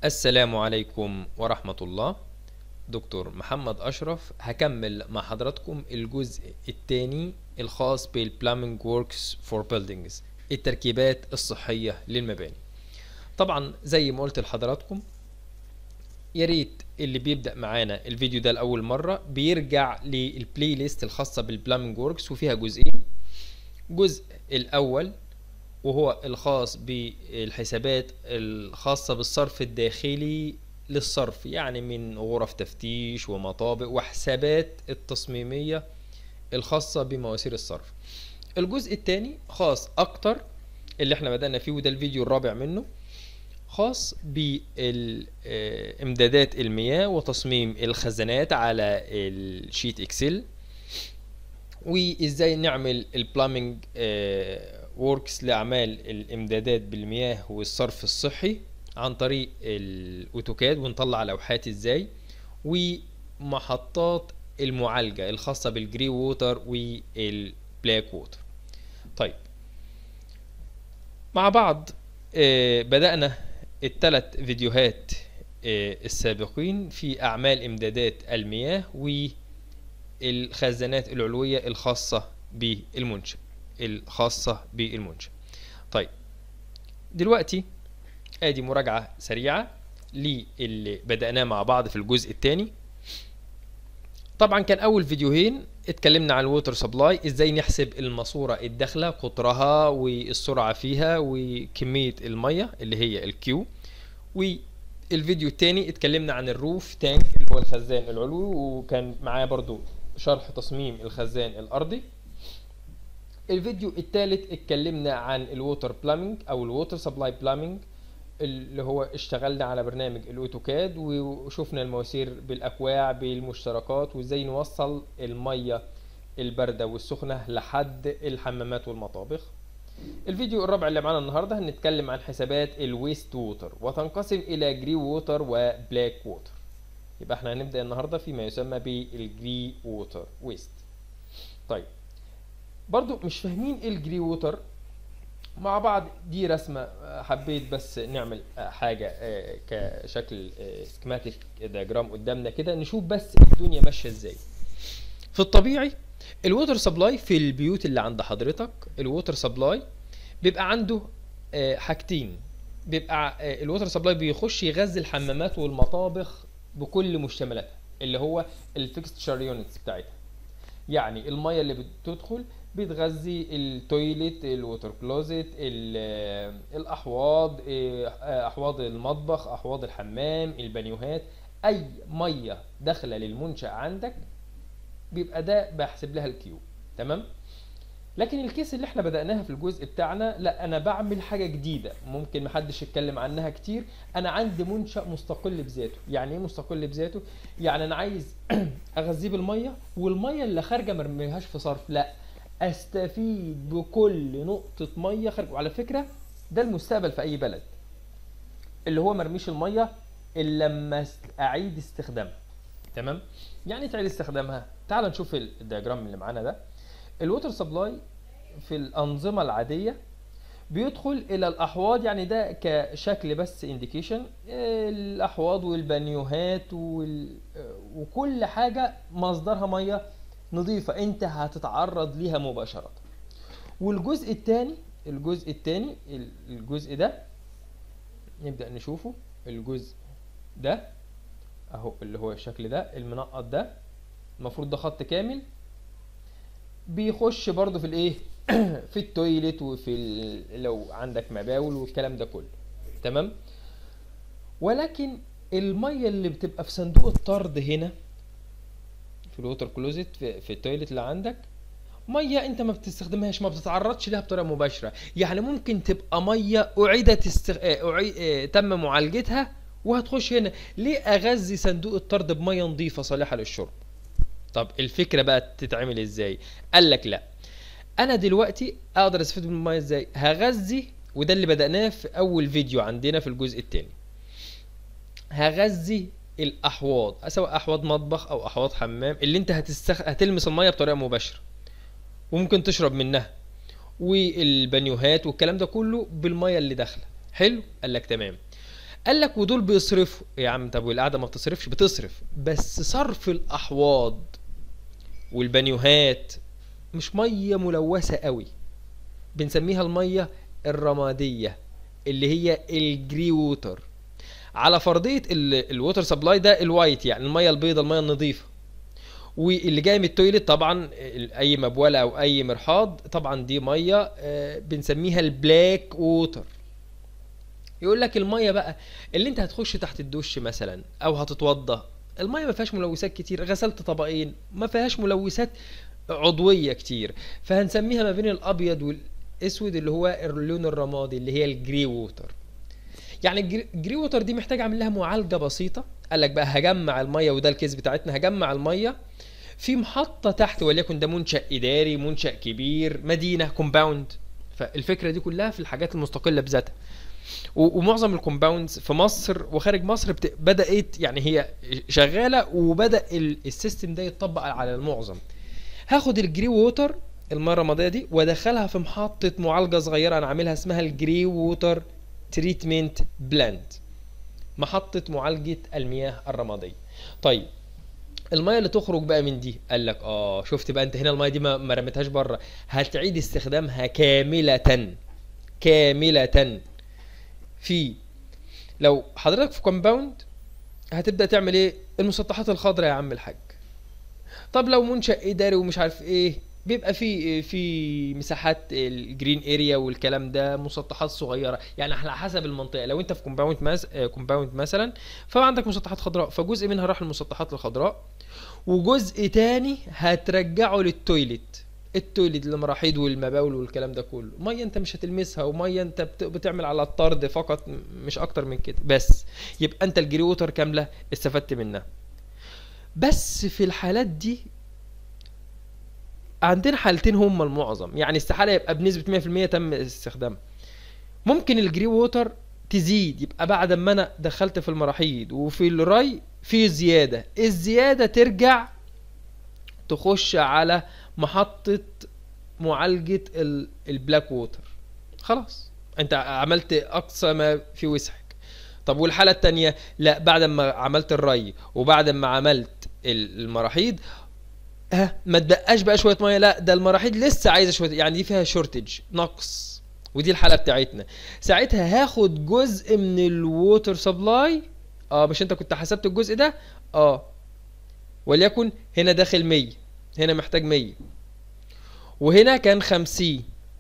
السلام عليكم ورحمة الله دكتور محمد أشرف هكمل مع حضراتكم الجزء الثاني الخاص بالبلامينج ووركس فور بيلدينجز التركيبات الصحية للمباني طبعا زي ما قلت لحضراتكم يا ريت اللي بيبدأ معانا الفيديو ده لأول مرة بيرجع للبلاي ليست الخاصة بالبلامينج ووركس وفيها جزئين جزء الأول وهو الخاص بالحسابات الخاصة بالصرف الداخلي للصرف يعني من غرف تفتيش ومطابق وحسابات التصميمية الخاصة بمواسير الصرف الجزء الثاني خاص أكتر اللي احنا بدأنا فيه وده الفيديو الرابع منه خاص بإمدادات المياه وتصميم الخزانات على الشيت اكسل وازاي نعمل البلامينج ووركس لاعمال الامدادات بالمياه والصرف الصحي عن طريق الاوتوكاد ونطلع لوحات ازاي ومحطات المعالجة الخاصة بالجري ووتر والبلاك ووتر طيب مع بعض بدأنا الثلاث فيديوهات السابقين في أعمال إمدادات المياه والخزانات العلوية الخاصة بالمنشأ الخاصة بالمنشأ طيب دلوقتي ادي مراجعة سريعة للي بدأناه مع بعض في الجزء الثاني طبعا كان اول فيديوهين اتكلمنا عن الووتر سبلاي ازاي نحسب الماسورة الداخلة قطرها والسرعة فيها وكمية المية اللي هي الكيو والفيديو الثاني اتكلمنا عن الروف تانك اللي هو الخزان العلوي وكان معاه برضو شرح تصميم الخزان الارضي الفيديو الثالث اتكلمنا عن الووتر بلامينج او الووتر سبلاي بلامينج اللي هو اشتغلنا على برنامج الاوتوكاد وشفنا المواسير بالاكواع بالمشتركات وازاي نوصل الميه البارده والسخنه لحد الحمامات والمطابخ الفيديو الرابع اللي معانا النهارده هنتكلم عن حسابات الويست ووتر وتنقسم الى جري ووتر وبلاك ووتر يبقى احنا هنبدا النهارده فيما يسمى بالجري ووتر ويست طيب برضو مش فاهمين ايه الجري ووتر مع بعض دي رسمة حبيت بس نعمل حاجة كشكل سكماتيك دياجرام قدامنا كده نشوف بس الدنيا ماشية ازاي في الطبيعي الووتر سبلاي في البيوت اللي عند حضرتك الووتر سبلاي بيبقى عنده حاجتين بيبقى الووتر سبلاي بيخش يغذي الحمامات والمطابخ بكل مشتملاتها اللي هو الفيكستشر يونتس بتاعتها يعني الميه اللي بتدخل بتغذي التويليت الووتر كلوزيت الاحواض احواض المطبخ احواض الحمام البانيوهات اي ميه داخله للمنشا عندك بيبقى ده بحسب لها الكيو تمام لكن الكيس اللي احنا بدأناها في الجزء بتاعنا لا انا بعمل حاجة جديدة ممكن محدش يتكلم عنها كتير انا عندي منشأ مستقل بذاته يعني ايه مستقل بذاته يعني انا عايز اغذيه بالمية والمية اللي خارجة مرميهاش في صرف لا استفيد بكل نقطة مية خارج وعلى فكرة ده المستقبل في اي بلد اللي هو مرميش المية الا لما اعيد استخدامها تمام يعني تعيد استخدامها تعال نشوف الدياجرام اللي معانا ده الووتر سبلاي في الانظمه العاديه بيدخل الى الاحواض يعني ده كشكل بس انديكيشن الاحواض والبانيوهات وال... وكل حاجه مصدرها ميه نظيفه انت هتتعرض ليها مباشره والجزء الثاني الجزء الثاني الجزء ده نبدا نشوفه الجزء ده اهو اللي هو الشكل ده المنقط ده المفروض ده خط كامل بيخش برضو في الايه في التويليت وفي لو عندك مباول والكلام ده كله تمام ولكن الميه اللي بتبقى في صندوق الطرد هنا في الووتر كلوزيت في, في التويليت اللي عندك ميه انت ما بتستخدمهاش ما بتتعرضش ليها بطريقه مباشره يعني ممكن تبقى ميه اعيدت استخ... أعي... تم معالجتها وهتخش هنا ليه اغذي صندوق الطرد بميه نظيفه صالحه للشرب طب الفكره بقى تتعمل ازاي قال لك لا انا دلوقتي اقدر استفيد من الميه ازاي هغذي وده اللي بدأناه في اول فيديو عندنا في الجزء الثاني هغذي الاحواض سواء احواض مطبخ او احواض حمام اللي انت هتستخ... هتلمس الميه بطريقه مباشره وممكن تشرب منها والبانيوهات والكلام ده كله بالميه اللي داخله حلو قال لك تمام قال لك ودول بيصرفوا يا عم طب والقعده ما بتصرفش بتصرف بس صرف الاحواض والبانيوهات مش ميه ملوثه قوي بنسميها الميه الرماديه اللي هي الجري ووتر على فرضيه ال- الووتر سبلاي ده الوايت يعني الميه البيضاء الميه النظيفه واللي جاي من التويليت طبعا ال- اي مبوله او اي مرحاض طبعا دي ميه آه، بنسميها البلاك ووتر يقول لك الميه بقى اللي انت هتخش تحت الدش مثلا او هتتوضى الميه ما فيهاش ملوثات كتير غسلت طبقين ما فيهاش ملوثات عضويه كتير فهنسميها ما بين الابيض والاسود اللي هو اللون الرمادي اللي هي الجري ووتر يعني الجري- الجري ووتر دي محتاج اعمل لها معالجه بسيطه قال لك بقى هجمع الميه وده الكيس بتاعتنا هجمع الميه في محطه تحت وليكن ده منشا اداري منشا كبير مدينه كومباوند فالفكره دي كلها في الحاجات المستقله بذاتها و- ومعظم الكومباوندز في مصر وخارج مصر بت... بدات يعني هي شغاله وبدا ال- السيستم ده يتطبق على المعظم هاخد الجري ووتر الميه الرماديه دي وادخلها في محطه معالجه صغيره انا عاملها اسمها الجري ووتر تريتمنت بلاند محطه معالجه المياه الرماديه طيب الميه اللي تخرج بقى من دي قال لك اه شفت بقى انت هنا الميه دي ما ما رميتهاش بره هتعيد استخدامها كامله كامله في لو حضرتك في كومباوند هتبدا تعمل ايه المسطحات الخضراء يا عم الحاج طب لو منشأ اداري ومش عارف ايه بيبقى في في مساحات الجرين اريا والكلام ده مسطحات صغيره يعني على حسب المنطقه لو انت في كومباوند مس... كومباوند مثلا فعندك مسطحات خضراء فجزء منها راح للمسطحات الخضراء وجزء تاني هترجعه للتويليت التويليت المراحيض والمباول والكلام ده كله ميه انت مش هتلمسها وميه انت بت- بتعمل على الطرد فقط م- مش اكتر من كده بس يبقى انت الجري ووتر كامله استفدت منها بس في الحالات دي عندنا حالتين هما المعظم يعني استحاله يبقى بنسبه 100% تم استخدامها ممكن الجري ووتر تزيد يبقى بعد ما انا دخلت في المراحيض وفي الري في زياده الزياده ترجع تخش على محطه معالجه ال- البلاك ووتر خلاص انت عملت اقصى ما في وسعك طب والحاله التانية لا بعد ما عملت الري وبعد ما عملت ال- المراحيض ها ما تبقاش بقى شويه ميه لا ده المراحيض لسه عايزه شويه يعني دي فيها شورتج نقص ودي الحاله بتاعتنا ساعتها هاخد جزء من الووتر سبلاي اه مش انت كنت حسبت الجزء ده اه وليكن هنا داخل 100 هنا محتاج 100 وهنا كان 50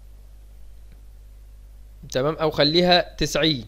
تمام او خليها 90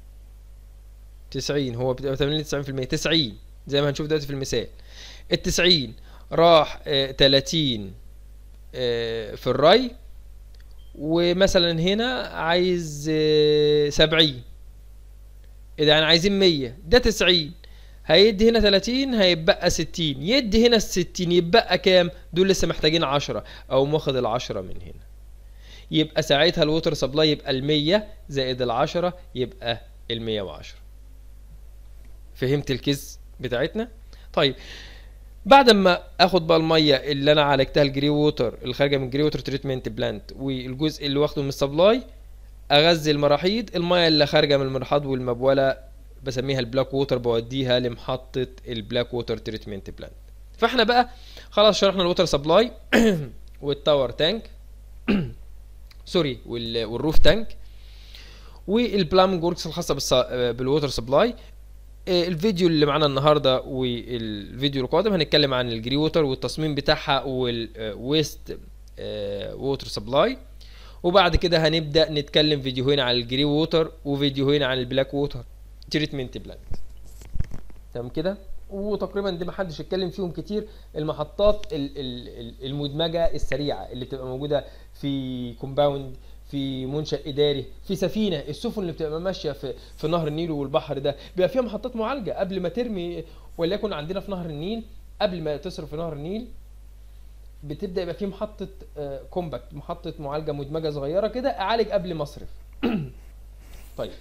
90 هو بتبقى 80 90% 90 زي ما هنشوف دلوقتي في المثال ال 90 راح آه، 30 آه، في الري ومثلا هنا عايز آه، 70 اذا يعني عايزين 100 ده 90 هيدي هنا 30 هيبقى 60 يدي هنا ال 60 يبقى كام دول لسه محتاجين 10 او واخد ال 10 من هنا يبقى ساعتها الووتر سبلاي يبقى ال 100 زائد ال 10 يبقى ال 110 فهمت الكيس بتاعتنا طيب بعد ما اخد بقى الميه اللي انا عالجتها الجري ووتر اللي خارجه من الجري ووتر تريتمنت بلانت والجزء اللي واخده من السبلاي اغذي المراحيض الميه اللي خارجه من المرحاض والمبوله بسميها البلاك ووتر بوديها لمحطه البلاك ووتر تريتمنت بلانت فاحنا بقى خلاص شرحنا الووتر سبلاي والتاور تانك سوري وال- والروف تانك والبلامنج وركس الخاصه بالص- بالووتر سبلاي آه، الفيديو اللي معانا النهارده والفيديو القادم هنتكلم عن الجري ووتر والتصميم بتاعها والويست ووتر سبلاي وبعد كده هنبدا نتكلم فيديوهين عن الجري ووتر وفيديوهين عن البلاك ووتر تريتمنت بلانت تمام كده وتقريبا دي محدش اتكلم فيهم كتير المحطات ال- ال- ال- المدمجه السريعه اللي بتبقى موجوده في كومباوند في منشأ إداري في سفينة السفن اللي بتبقى ماشية في في نهر النيل والبحر ده بيبقى فيها محطات معالجة قبل ما ترمي وليكن عندنا في نهر النيل قبل ما تصرف في نهر النيل بتبدأ يبقى في محطة آه، كومباكت محطة معالجة مدمجة صغيرة كده أعالج قبل ما أصرف طيب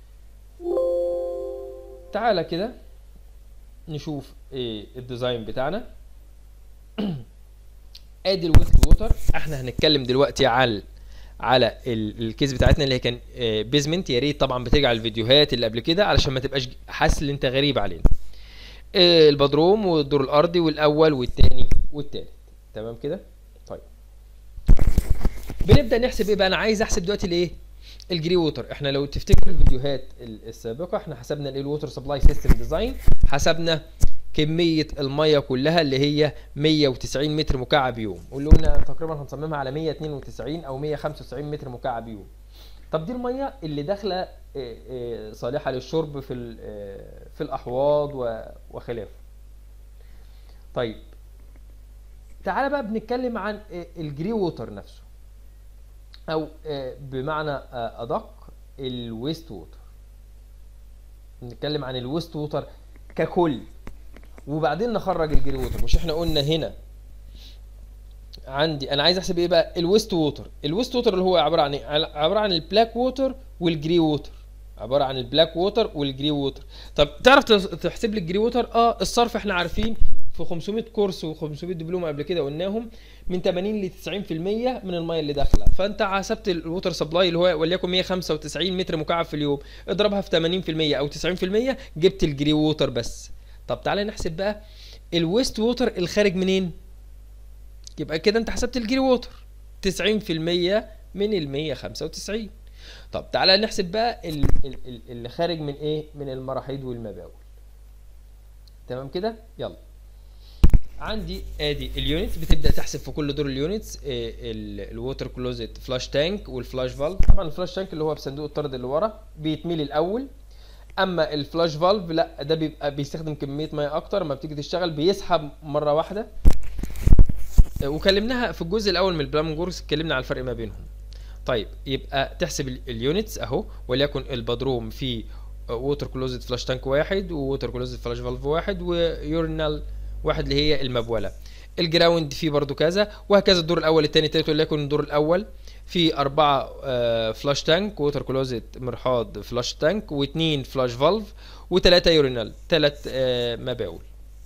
تعالى كده نشوف ايه الديزاين بتاعنا ادي الويست ووتر احنا هنتكلم دلوقتي على على ال- الكيس بتاعتنا اللي هي كان بيزمنت يا ريت طبعا بترجع الفيديوهات اللي قبل كده علشان ما تبقاش حاسس ان انت غريب علينا آه، البدروم والدور الارضي والاول والتاني والتالت تمام كده طيب بنبدا نحسب ايه بقى انا عايز احسب دلوقتي الايه الجري ووتر احنا لو تفتكروا الفيديوهات ال- السابقه احنا حسبنا الايه الووتر سبلاي سيستم ديزاين حسبنا كميه الميه كلها اللي هي 190 متر مكعب يوم واللي قلنا تقريبا هنصممها على 192 او 195 متر مكعب يوم طب دي الميه اللي داخله آه، آه، صالحه للشرب في ال- آه، في الاحواض و- وخلافه طيب تعالى بقى بنتكلم عن آه، الجري ووتر نفسه او آه، بمعنى آه، ادق الويست ووتر نتكلم عن الويست ووتر ككل وبعدين نخرج الجري ووتر مش احنا قلنا هنا عندي انا عايز احسب ايه بقى الويست ووتر الويست ووتر اللي هو عباره عن ايه عل- عباره عن البلاك ووتر والجري ووتر عباره عن البلاك ووتر والجري ووتر طب تعرف تس- تحسب لي الجري ووتر اه الصرف احنا عارفين في 500 كورس و500 دبلومه قبل كده قلناهم من 80 ل 90% من الميه اللي داخله فانت حسبت الووتر سبلاي اللي هو وليكن 195 متر مكعب في اليوم اضربها في 80% او 90% جبت الجري ووتر بس طب تعالى نحسب بقى الويست ووتر الخارج منين يبقى كده انت حسبت الجري ووتر 90% من ال 195 طب تعالى نحسب بقى ال- ال- ال- اللي خارج من ايه من المراحيض والمباول تمام كده يلا عندي ادي اليونت بتبدا تحسب في كل دور اليونتس الووتر كلوزت فلاش تانك والفلاش فالف طبعا الفلاش تانك اللي هو بصندوق الطرد اللي ورا بيتملي الاول اما الفلاش فالف لا ده بيبقى بيستخدم كميه ميه اكتر لما بتيجي تشتغل بيسحب مره واحده آه، وكلمناها في الجزء الاول من البلام جورس اتكلمنا على الفرق ما بينهم طيب يبقى تحسب ال- اليونتس اهو وليكن البدروم فيه ووتر كلوزد فلاش تانك واحد ووتر كلوزد فلاش فالف واحد ويورنال واحد اللي هي المبوله الجراوند فيه برضو كذا وهكذا الدور الاول الثاني الثالث وليكن الدور الاول في أربعة آه، فلاش تانك ووتر كلوزت مرحاض فلاش تانك واثنين فلاش فالف وثلاثة يورينال ثلاث مباول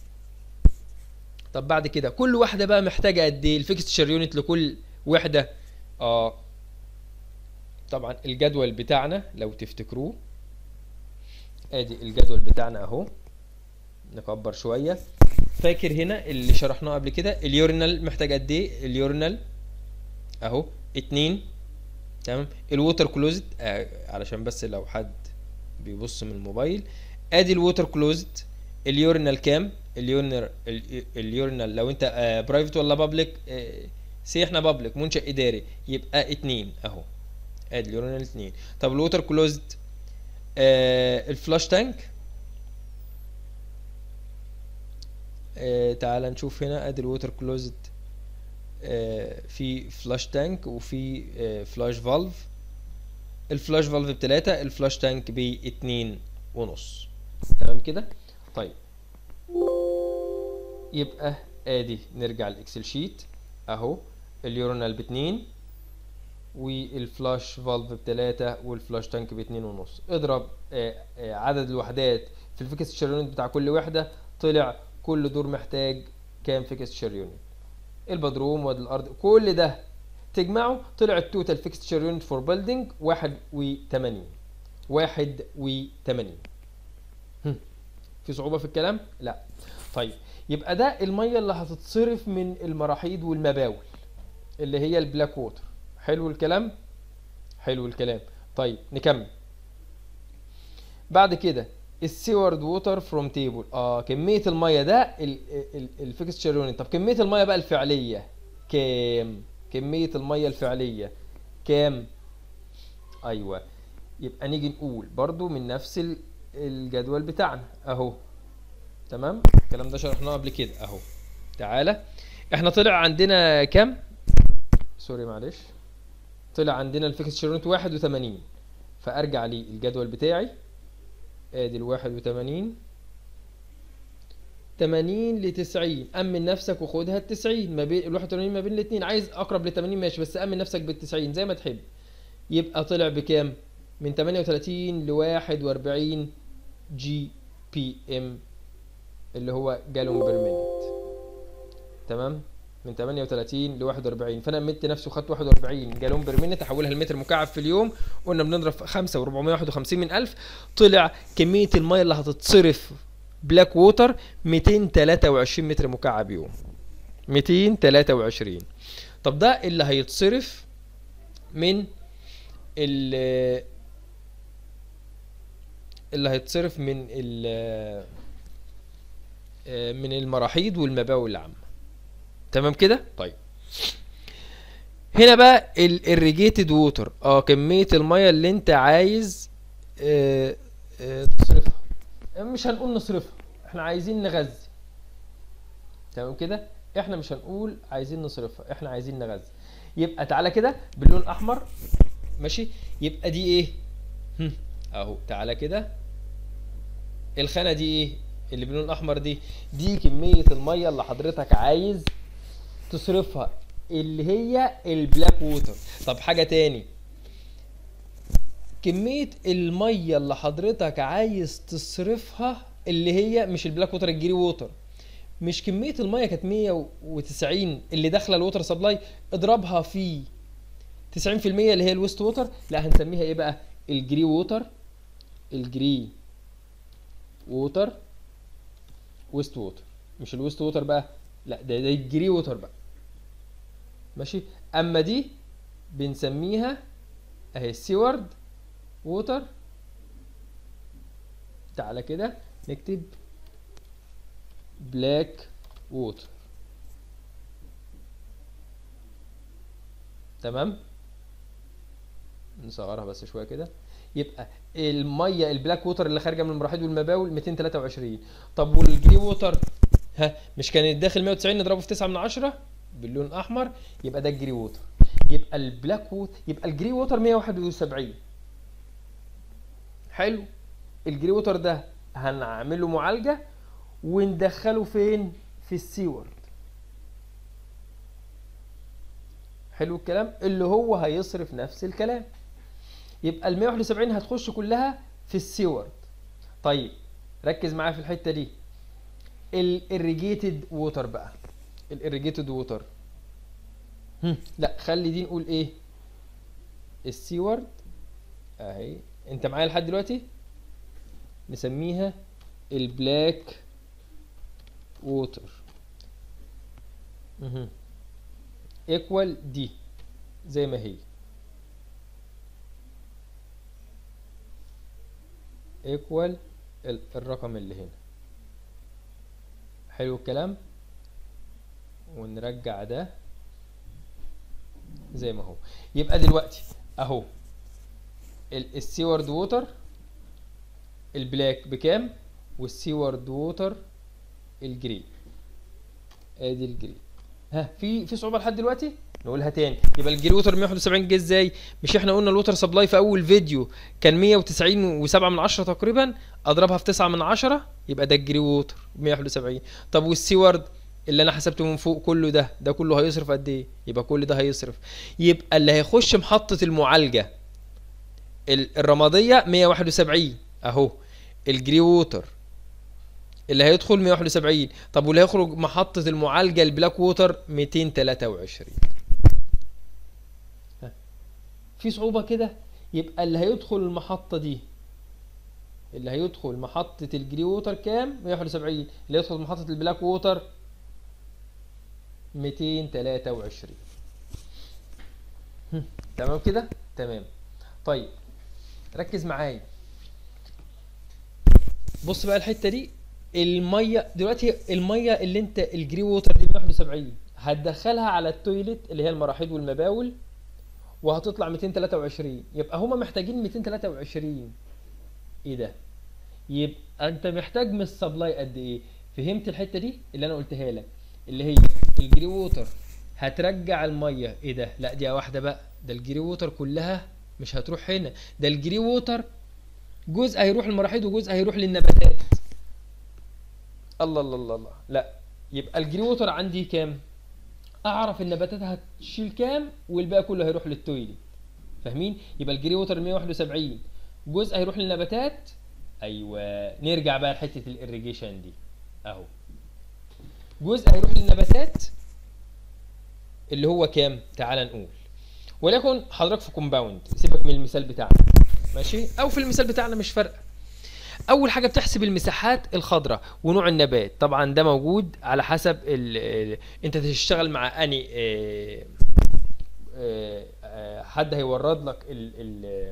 طب بعد كده كل واحدة بقى محتاجة قد ايه الفيكستشر يونت لكل وحدة اه طبعا الجدول بتاعنا لو تفتكروه ادي الجدول بتاعنا اهو نكبر شوية فاكر هنا اللي شرحناه قبل كده اليورينال محتاج قد ايه اليورينال اهو اتنين تمام الووتر كلوزد آه علشان بس لو حد بيبص من الموبايل ادي الووتر كلوزد اليورينال كام اليورينال ال- اليورينال لو انت آه برايفت ولا بابليك آه سي احنا بابليك منشأ اداري يبقى اتنين اهو ادي اليورينال اتنين طب الووتر كلوزد آه الفلاش تانك آه تعال نشوف هنا ادي الووتر كلوزد آه في فلاش تانك وفي آه فلاش فالف الفلاش فالف بتلاتة الفلاش تانك باتنين ونص تمام كده طيب يبقى ادي نرجع الاكسل شيت اهو اليورونال باتنين والفلاش فالف بتلاتة والفلاش تانك باتنين ونص اضرب آه آه عدد الوحدات في الفيكس يونت بتاع كل وحدة طلع كل دور محتاج كام فيكس يونت البدروم وادي الارض كل ده تجمعه طلع التوتال فيكستشر يونت فور بيلدينج 81 81 هم. في صعوبة في الكلام؟ لا طيب يبقى ده المية اللي هتتصرف من المراحيض والمباول اللي هي البلاك ووتر حلو الكلام؟ حلو الكلام طيب نكمل بعد كده السيورد ووتر فروم تيبل اه كميه الميه ده الفيكستشر يونت طب كميه الميه بقى الفعليه كام كميه الميه الفعليه كام ايوه يبقى نيجي نقول برضو من نفس ال- الجدول بتاعنا اهو تمام الكلام ده شرحناه قبل كده اهو تعالى احنا طلع عندنا كام سوري معلش طلع عندنا الفيكستشر يونت 81 فارجع للجدول بتاعي ادي الواحد وتمانين تمانين لتسعين أمن نفسك وخدها التسعين ما بين الواحد وتمانين ما بين الاتنين عايز أقرب لتمانين ماشي بس أمن نفسك بالتسعين زي ما تحب يبقى طلع بكام؟ من تمانية وتلاتين لواحد وأربعين جي بي ام اللي هو جالون بير مينت تمام؟ من 38 ل 41 فانا مدت نفسي وخدت 41 جالون بير مينت احولها لمتر مكعب في اليوم قلنا بنضرب في 5 و451 من 1000 طلع كميه الميه اللي هتتصرف بلاك ووتر 223 متر مكعب يوم 223 طب ده اللي هيتصرف من ال اللي هيتصرف من ال من المراحيض والمباول العامة تمام كده طيب هنا بقى الريجيتد ووتر اه كمية المية اللي انت عايز اه اه تصرفها مش هنقول نصرفها احنا عايزين نغذي تمام كده احنا مش هنقول عايزين نصرفها احنا عايزين نغذي يبقى تعالى كده باللون الاحمر ماشي يبقى دي ايه هم، اهو تعالى كده الخانه دي ايه اللي باللون الاحمر دي دي كميه الميه اللي حضرتك عايز تصرفها اللي هي البلاك ووتر طب حاجه تاني كميه الميه اللي حضرتك عايز تصرفها اللي هي مش البلاك ووتر الجري ووتر مش كميه الميه كانت 190 اللي داخله الووتر سبلاي اضربها في 90% اللي هي الويست ووتر لا هنسميها ايه بقى الجري ووتر الجري ووتر ويست ووتر مش الويست ووتر بقى لا ده ده الجري ووتر بقى ماشي اما دي بنسميها اهي السيورد ووتر تعالى كده نكتب بلاك ووتر تمام نصغرها بس شويه كده يبقى الميه البلاك ووتر اللي خارجه من المراحيض والمباول 223 طب والجري ووتر ها مش كان الداخل 190 نضربه في 9 من 10 باللون الاحمر يبقى ده الجري ووتر يبقى البلاك ووتر يبقى الجري ووتر 171 حلو الجري ووتر ده هنعمل له معالجه وندخله فين في السيورد حلو الكلام اللي هو هيصرف نفس الكلام يبقى ال 171 هتخش كلها في السيورد طيب ركز معايا في الحته دي الاريجيتد ووتر بقى الاريجيتد ووتر لا خلي دي نقول ايه السيورد اهي انت معايا لحد دلوقتي نسميها البلاك ووتر ايكوال دي زي ما هي ايكوال الرقم اللي هنا حلو الكلام ونرجع ده زي ما هو يبقى دلوقتي اهو السيورد ووتر البلاك بكام والسيورد ووتر الجري ادي الجري ها في في صعوبه لحد دلوقتي نقولها تاني يبقى الجري ووتر 171 جه ازاي مش احنا قلنا الووتر سبلاي في اول فيديو كان 190 و7 من 10 تقريبا اضربها في 9 من 10 يبقى ده الجري ووتر 171 طب والسيورد اللي انا حسبته من فوق كله ده ده كله هيصرف قد ايه يبقى كل ده هيصرف يبقى اللي هيخش محطه المعالجه الرماديه 171 اهو الجري ووتر اللي هيدخل 171 طب واللي هيخرج محطة المعالجة البلاك ووتر 223 ها. في صعوبة كده يبقى اللي هيدخل المحطة دي اللي هيدخل محطة الجري ووتر كام 171 اللي هيدخل محطة البلاك ووتر 223 تمام كده تمام طيب ركز معايا بص بقى الحته دي الميه دلوقتي الميه اللي انت الجري ووتر دي 71 هتدخلها على التويليت اللي هي المراحيض والمباول وهتطلع 223 يبقى هما محتاجين 223 ايه ده يبقى انت محتاج من السبلاي قد ايه فهمت الحته دي اللي انا قلتها لك اللي هي الجري ووتر هترجع الميه ايه ده لا دي واحده بقى ده الجري ووتر كلها مش هتروح هنا ده الجري ووتر جزء هيروح للمراحيض وجزء هيروح للنباتات الله الله الله الله لا يبقى الجري ووتر عندي كام اعرف النباتات هتشيل كام والباقي كله هيروح للتويليت فاهمين يبقى الجري ووتر 171 جزء هيروح للنباتات ايوه نرجع بقى لحته الاريجيشن دي اهو جزء هيروح للنباتات اللي هو كام تعال نقول وليكن حضرتك في كومباوند سيبك من المثال بتاعنا ماشي او في المثال بتاعنا مش فارقه اول حاجه بتحسب المساحات الخضراء ونوع النبات طبعا ده موجود على حسب ال ال انت تشتغل مع اني آه، آه، آه، حد هيورد لك ال ال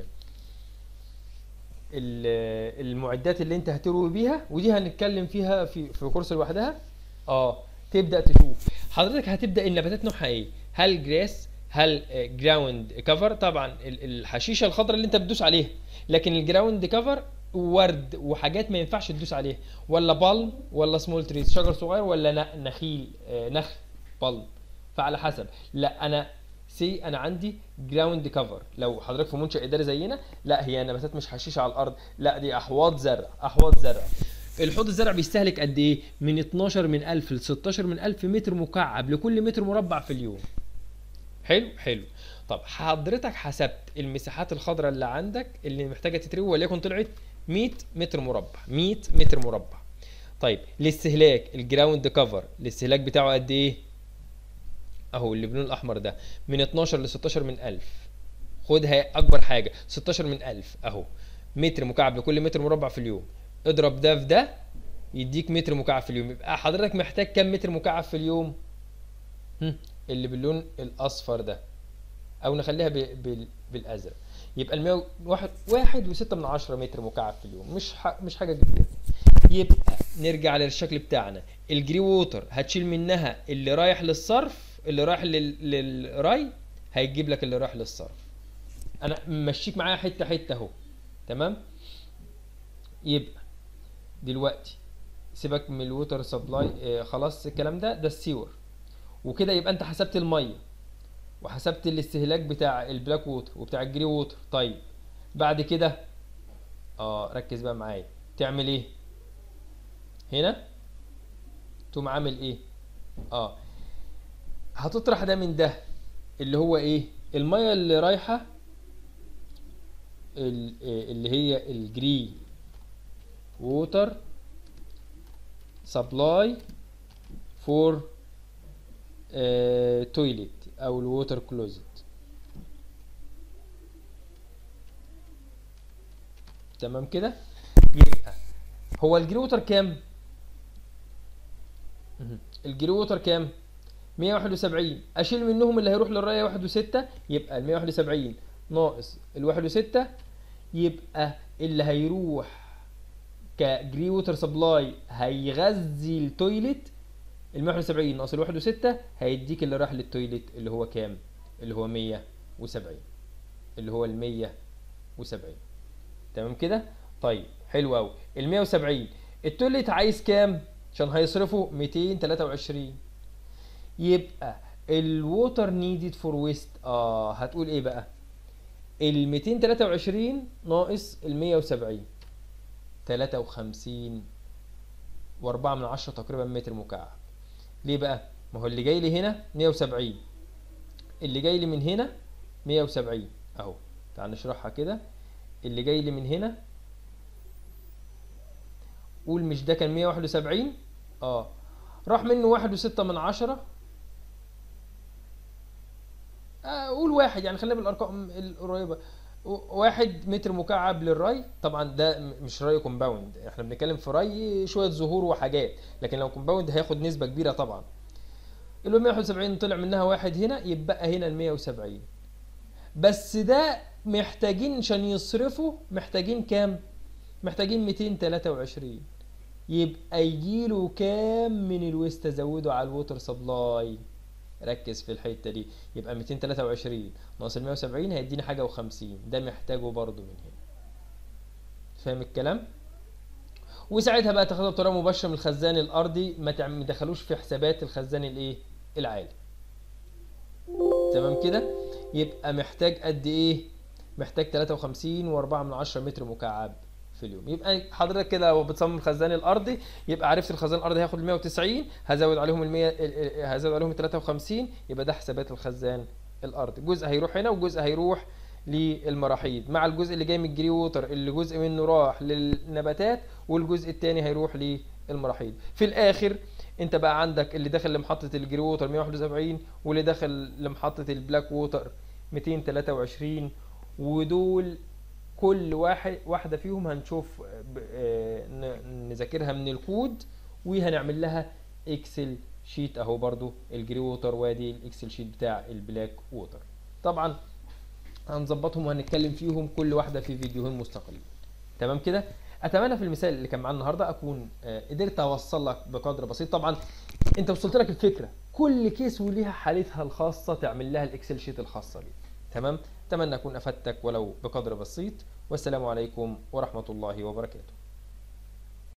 ال- المعدات اللي انت هتروي بيها ودي هنتكلم فيها في في كورس لوحدها اه تبدا تشوف حضرتك هتبدا النباتات نوعها ايه هل جراس هل جراوند كفر طبعا ال- الحشيشه الخضراء اللي انت بتدوس عليها لكن الجراوند كفر ورد وحاجات ما ينفعش تدوس عليها ولا بالم ولا سمول تريز شجر صغير ولا ن- نخيل آه، نخل بالم فعلى حسب لا انا سي انا عندي جراوند كفر لو حضرتك في منشأ اداري زينا لا هي نباتات مش حشيشه على الارض لا دي احواض زرع احواض زرع الحوض الزرع بيستهلك قد ايه من 12 من 1000 ل 16 من 1000 متر مكعب لكل متر مربع في اليوم حلو حلو طب حضرتك حسبت المساحات الخضراء اللي عندك اللي محتاجه تتروي وليكن طلعت 100 متر مربع 100 متر مربع طيب الاستهلاك الجراوند كفر الاستهلاك بتاعه قد ايه اهو اللي باللون الاحمر ده من 12 ل 16 من 1000 خدها اكبر حاجه 16 من 1000 اهو متر مكعب لكل متر مربع في اليوم اضرب ده في ده يديك متر مكعب في اليوم يبقى حضرتك محتاج كام متر مكعب في اليوم هم، اللي باللون الاصفر ده او نخليها ب- بال- بالازرق يبقى ال 100 واحد واحد وستة من عشرة متر مكعب في اليوم مش ح... مش حاجه كبيره يبقى نرجع للشكل بتاعنا الجري ووتر هتشيل منها اللي رايح للصرف اللي رايح لل... للري هيجيب لك اللي رايح للصرف انا ممشيك معايا حته حته اهو تمام يبقى دلوقتي سيبك من الووتر سبلاي آه خلاص الكلام ده ده السيور وكده يبقى انت حسبت الميه وحسبت الاستهلاك بتاع البلاك ووتر وبتاع الجري ووتر طيب بعد كده اه ركز بقى معايا تعمل ايه هنا تقوم عامل ايه اه هتطرح ده من ده اللي هو ايه الميه اللي رايحه ال- إيه اللي هي الجري ووتر سبلاي فور تويليت او الووتر كلوزت تمام كده يبقى هو الجري ووتر كام مهم. الجري ووتر كام 171 اشيل منهم اللي هيروح للرايه 1 و6 يبقى ال 171 ناقص ال 1 و6 يبقى اللي هيروح كجري ووتر سبلاي هيغذي التويليت ال 171 ناقص ال 1 و6 هيديك اللي راح للتويليت اللي هو كام؟ اللي هو 170 اللي هو ال 170 تمام كده؟ طيب حلو قوي ال 170 التويليت عايز كام؟ عشان هيصرفوا 223 يبقى الووتر نيدد فور ويست اه هتقول ايه بقى؟ ال 223 ناقص ال 170 53 واربعة من عشرة تقريبا متر مكعب ليه بقى ما هو اللي جاي لي هنا 170 اللي جاي لي من هنا 170 اهو تعال نشرحها كده اللي جاي لي من هنا قول مش ده كان 171 اه راح منه واحد وستة من عشرة آه قول واحد يعني خلينا بالارقام القريبه و- واحد متر مكعب للري طبعا ده م- مش ري كومباوند احنا بنتكلم في ري شويه زهور وحاجات لكن لو كومباوند هياخد نسبه كبيره طبعا ال 171 طلع منها واحد هنا يبقى هنا ال 170 بس ده محتاجين عشان يصرفوا محتاجين كام محتاجين 223 يبقى يجيله كام من الويست ازوده على الووتر سبلاي ركز في الحته دي يبقى 223 ناقص ال 170 هيديني حاجه و50 ده محتاجه برضو من هنا فاهم الكلام وساعتها بقى تاخدها بطريقه مباشره من الخزان الارضي ما تعم- ما تدخلوش في حسابات الخزان الايه العالي تمام كده يبقى محتاج قد ايه محتاج 53 و4 من 10 متر مكعب في اليوم يبقى حضرتك كده لو بتصمم الخزان الارضي يبقى عرفت الخزان الارضي هياخد ال 190 هزود عليهم ال 100 ال- ال- هزود عليهم ال 53 يبقى ده حسابات الخزان الارضي جزء هيروح هنا وجزء هيروح للمراحيض مع الجزء اللي جاي من الجري ووتر اللي جزء منه راح للنباتات والجزء التاني هيروح المراحيض في الاخر انت بقى عندك اللي داخل لمحطه الجري ووتر 171 واللي داخل لمحطه البلاك ووتر 223 ودول كل واحد واحده فيهم هنشوف ب- آه، ن- نذاكرها من الكود وهنعمل لها اكسل شيت اهو برضو الجري ووتر وادي الاكسل شيت بتاع البلاك ووتر طبعا هنظبطهم وهنتكلم فيهم كل واحده في فيديوهين مستقلين تمام كده اتمنى في المثال اللي كان معانا النهارده اكون آه، قدرت اوصل لك بقدر بسيط طبعا انت وصلت لك الفكره كل كيس وليها حالتها الخاصه تعمل لها الاكسل شيت الخاصه بيه تمام اتمنى اكون افدتك ولو بقدر بسيط والسلام عليكم ورحمه الله وبركاته